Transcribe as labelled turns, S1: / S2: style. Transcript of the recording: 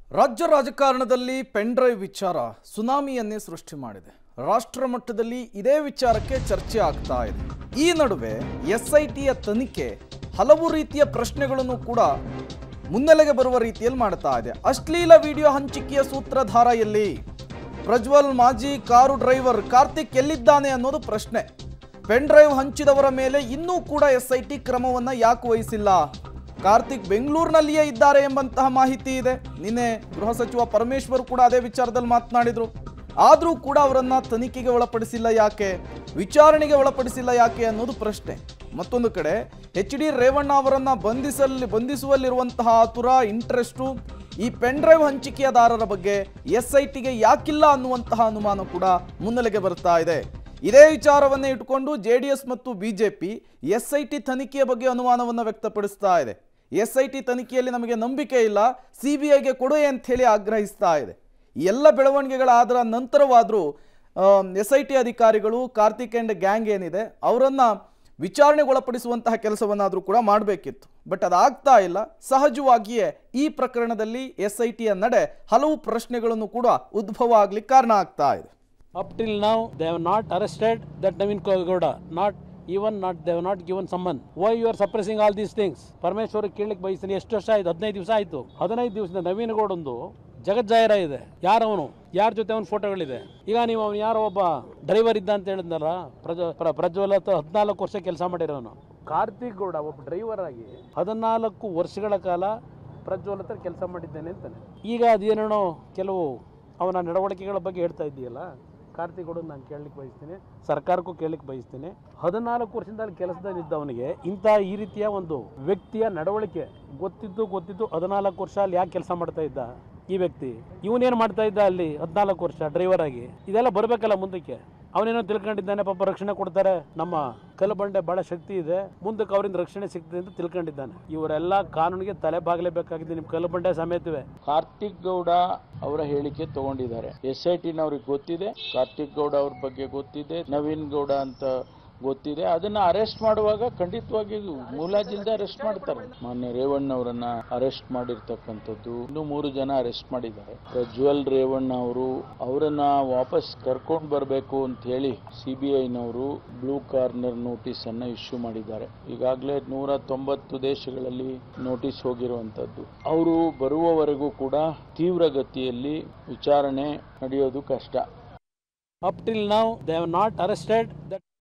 S1: ರಾಜ್ಯ ರಾಜಕಾರಣದಲ್ಲಿ ಪೆನ್ಡ್ರೈವ್ ವಿಚಾರ ಸುನಾಮಿಯನ್ನೇ ಸೃಷ್ಟಿ ಮಾಡಿದೆ ರಾಷ್ಟ್ರ ಮಟ್ಟದಲ್ಲಿ ಇದೇ ವಿಚಾರಕ್ಕೆ ಚರ್ಚೆ ಆಗ್ತಾ ಇದೆ ಈ ನಡುವೆ ಎಸ್ ಐ ಟಿಯ ತನಿಖೆ ಹಲವು ರೀತಿಯ ಪ್ರಶ್ನೆಗಳನ್ನು ಕೂಡ ಮುನ್ನೆಲೆಗೆ ಬರುವ ರೀತಿಯಲ್ಲಿ ಮಾಡ್ತಾ ಇದೆ ಅಶ್ಲೀಲ ವಿಡಿಯೋ ಹಂಚಿಕೆಯ ಸೂತ್ರಧಾರ ಎಲ್ಲಿ ಪ್ರಜ್ವಲ್ ಮಾಜಿ ಕಾರು ಡ್ರೈವರ್ ಕಾರ್ತಿಕ್ ಎಲ್ಲಿದ್ದಾನೆ ಅನ್ನೋದು ಪ್ರಶ್ನೆ ಪೆನ್ ಡ್ರೈವ್ ಹಂಚಿದವರ ಮೇಲೆ ಇನ್ನೂ ಕೂಡ ಎಸ್ ಐ ಟಿ ಕ್ರಮವನ್ನು ಯಾಕೆ ವಹಿಸಿಲ್ಲ ಕಾರ್ತಿಕ್ ಬೆಂಗಳೂರಿನಲ್ಲಿಯೇ ಇದ್ದಾರೆ ಎಂಬಂತಹ ಮಾಹಿತಿ ಇದೆ ನಿನ್ನೆ ಗೃಹ ಸಚಿವ ಪರಮೇಶ್ವರ್ ಕೂಡ ಅದೇ ವಿಚಾರದಲ್ಲಿ ಮಾತನಾಡಿದ್ರು ಆದರೂ ಕೂಡ ಅವರನ್ನ ತನಿಖೆಗೆ ಒಳಪಡಿಸಿಲ್ಲ ಯಾಕೆ ವಿಚಾರಣೆಗೆ ಒಳಪಡಿಸಿಲ್ಲ ಯಾಕೆ ಅನ್ನೋದು ಪ್ರಶ್ನೆ ಮತ್ತೊಂದು ಕಡೆ ಎಚ್ ಡಿ ರೇವಣ್ಣ ಅವರನ್ನ ಬಂಧಿಸಲ್ಲಿ ಬಂಧಿಸುವಲ್ಲಿರುವಂತಹ ಆತುರ ಇಂಟ್ರೆಸ್ಟು ಈ ಪೆನ್ ಡ್ರೈವ್ ಹಂಚಿಕೆಯದಾರರ ಬಗ್ಗೆ ಎಸ್ ಐ ಟಿಗೆ ಯಾಕಿಲ್ಲ ಅನ್ನುವಂತಹ ಅನುಮಾನ ಕೂಡ ಮುನ್ನೆಲೆಗೆ ಬರ್ತಾ ಇದೆ ಇದೇ ವಿಚಾರವನ್ನೇ ಇಟ್ಕೊಂಡು ಜೆ ಡಿ ಎಸ್ ಮತ್ತು ಬಿಜೆಪಿ ಎಸ್ ಐ ಟಿ ತನಿಖೆಯ ಬಗ್ಗೆ ಅನುಮಾನವನ್ನು ವ್ಯಕ್ತಪಡಿಸ್ತಾ ಇದೆ ಎಸ್ ಐ ಟಿ ತನಿಖೆಯಲ್ಲಿ ನಮಗೆ ನಂಬಿಕೆ ಇಲ್ಲ ಸಿ ಬಿ ಐಗೆ ಕೊಡುವೆ ಅಂತ ಹೇಳಿ ಆಗ್ರಹಿಸ್ತಾ ಇದೆ ಈ ಎಲ್ಲ ಬೆಳವಣಿಗೆಗಳಾದ ನಂತರವಾದರೂ ಎಸ್ ಐ ಟಿ ಅಧಿಕಾರಿಗಳು ಕಾರ್ತಿಕ್ ಆ್ಯಂಡ್ ಗ್ಯಾಂಗ್ ಏನಿದೆ ಅವರನ್ನು ವಿಚಾರಣೆಗೊಳಪಡಿಸುವಂತಹ ಕೆಲಸವನ್ನಾದರೂ ಕೂಡ ಮಾಡಬೇಕಿತ್ತು ಬಟ್ ಅದಾಗ್ತಾ ಇಲ್ಲ ಸಹಜವಾಗಿಯೇ ಈ ಪ್ರಕರಣದಲ್ಲಿ ಎಸ್ ಐ ಟಿಯ ನಡೆ ಹಲವು ಪ್ರಶ್ನೆಗಳನ್ನು ಕೂಡ ಉದ್ಭವ ಆಗ್ಲಿಕ್ಕೆ ಕಾರಣ ಆಗ್ತಾ ಇದೆ
S2: Up till now, they have not arrested that Navin Gowda. Not even not they have not given summon. Why you are suppressing all these things? Parameshwar ಕೇಳಲಿಕ್ಕೆ ಬಯಸ್ತೀನಿ ಎಷ್ಟು ವರ್ಷ ಆಯ್ತು ಹದಿನೈದು ದಿವಸ ಆಯ್ತು ಹದಿನೈದು ದಿವಸದಿಂದ ನವೀನ್ ಗೌಡ ಒಂದು ಜಗಜ್ಜಾಹಿರ ಇದೆ ಯಾರವನು ಯಾರ ಜೊತೆ ಅವನ ಫೋಟೋಗಳಿದೆ ಈಗ ನೀವು ಅವನು ಯಾರೋ ಒಬ್ಬ ಡ್ರೈವರ್ ಇದ್ದ ಅಂತ ಹೇಳಿದ್ನಲ್ಲ ಪ್ರಜ ಪ್ರ- ಪ್ರಜ್ವಲ್ ಹತ್ರ ಹದಿನಾಲ್ಕು ವರ್ಷ ಕೆಲಸ ಮಾಡಿರೋನು ಕಾರ್ತಿಕ್ ಗೌಡ ಒಬ್ಬ ಡ್ರೈವರ್ ಆಗಿ ಹದಿನಾಲ್ಕು ವರ್ಷಗಳ ಕಾಲ ಪ್ರಜ್ವಲ್ ಹತ್ರ ಕೆಲಸ ಮಾಡಿದ್ದೇನೆ ಅಂತಾನೆ ಈಗ ಅದೇನೇನೋ ಕೆಲವು ಅವನ ನಡವಳಿಕೆಗಳ ಬಗ್ಗೆ ಹೇಳ್ತಾ ಇದ್ದೀಯಲ್ಲ ಕಾರ್ತಿಕ್ ಗೌಡ ನಾನು ಕೇಳಲಿಕ್ಕೆ ಬಯಸ್ತೀನಿ ಸರ್ಕಾರಕ್ಕೂ ಕೇಳಲಿಕ್ಕೆ ಬಯಸ್ತೀನಿ ಹದಿನಾಲ್ಕು ವರ್ಷದಿಂದ ಅಲ್ಲಿ ಕೆಲಸದಲ್ಲಿ ಇದ್ದವನಿಗೆ ಇಂಥ ಈ ರೀತಿಯ ಒಂದು ವ್ಯಕ್ತಿಯ ನಡವಳಿಕೆ ಗೊತ್ತಿದ್ದು ಗೊತ್ತಿದ್ದು ಹದಿನಾಲ್ಕು ವರ್ಷ ಅಲ್ಲಿ ಯಾಕೆ ಕೆಲಸ ಮಾಡ್ತಾ ಇದ್ದ ಈ ವ್ಯಕ್ತಿ ಇವನೇನು ಮಾಡ್ತಾ ಇದ್ದ ಅಲ್ಲಿ ಹದಿನಾಲ್ಕು ವರ್ಷ ಡ್ರೈವರ್ ಆಗಿ ಇದೆಲ್ಲ ಬರಬೇಕಲ್ಲ ಮುಂದಕ್ಕೆ ಅವನೇನೋ ತಿಳ್ಕೊಂಡಿದ್ದಾನೆ ಪಾಪ ರಕ್ಷಣೆ ಕೊಡ್ತಾರೆ ನಮ್ಮ ಕಲ್ಲಬಂಡೆ ಬಹಳ ಶಕ್ತಿ ಇದೆ ಮುಂದಕ್ಕೆ ಅವರಿಂದ ರಕ್ಷಣೆ ಸಿಗ್ತದೆ ಅಂತ ತಿಳ್ಕೊಂಡಿದ್ದಾನೆ ಇವರೆಲ್ಲ ಕಾನೂನಿಗೆ ತಲೆ ಬಾಗಲೇಬೇಕಾಗಿದೆ ನಿಮ್ಮ ಕಲ್ಲಬಂಡೆ ಸಮೇತವೇ
S3: ಕಾರ್ತಿಕ್ ಗೌಡ ಅವರ ಹೇಳಿಕೆ ತಗೊಂಡಿದ್ದಾರೆ ಎಸ್ ಐ ಟಿನವ್ರಿಗೆ ಗೊತ್ತಿದೆ ಕಾರ್ತಿಕ್ ಗೌಡ ಅವ್ರ ಬಗ್ಗೆ ಗೊತ್ತಿದೆ ನವೀನ್ ಗೌಡ ಅಂತ ಗೊತ್ತಿದೆ ಅದನ್ನ ಅರೆಸ್ಟ್ ಮಾಡುವಾಗ ಖಂಡಿತವಾಗಿ ಮುಲಾಜಿಲ್ದೆ ಅರೆಸ್ಟ್ ಮಾಡ್ತಾರೆ ಮಾನ್ಯ ರೇವಣ್ಣ ಅವರನ್ನ ಅರೆಸ್ಟ್ ಮಾಡಿರ್ತಕ್ಕಂಥದ್ದು ಇನ್ನು ಮೂರು ಜನ ಅರೆಸ್ಟ್ ಮಾಡಿದ್ದಾರೆ ಪ್ರಜ್ವಲ್ ರೇವಣ್ಣ ಅವರು ಅವರನ್ನ ವಾಪಸ್ ಕರ್ಕೊಂಡು ಬರಬೇಕು ಅಂತ ಹೇಳಿ ಸಿ ಬಿ ಐನವರು ಬ್ಲೂ ಕಾರ್ನರ್ ನೋಟಿಸ್ ಅನ್ನ ಇಶ್ಯೂ ಮಾಡಿದ್ದಾರೆ ಈಗಾಗಲೇ ನೂರ ತೊಂಬತ್ತು ದೇಶಗಳಲ್ಲಿ ನೋಟಿಸ್ ಹೋಗಿರುವಂತದ್ದು ಅವರು ಬರುವವರೆಗೂ ಕೂಡ ತೀವ್ರಗತಿಯಲ್ಲಿ ವಿಚಾರಣೆ ನಡೆಯೋದು ಕಷ್ಟ
S2: Up till now, they have not arrested that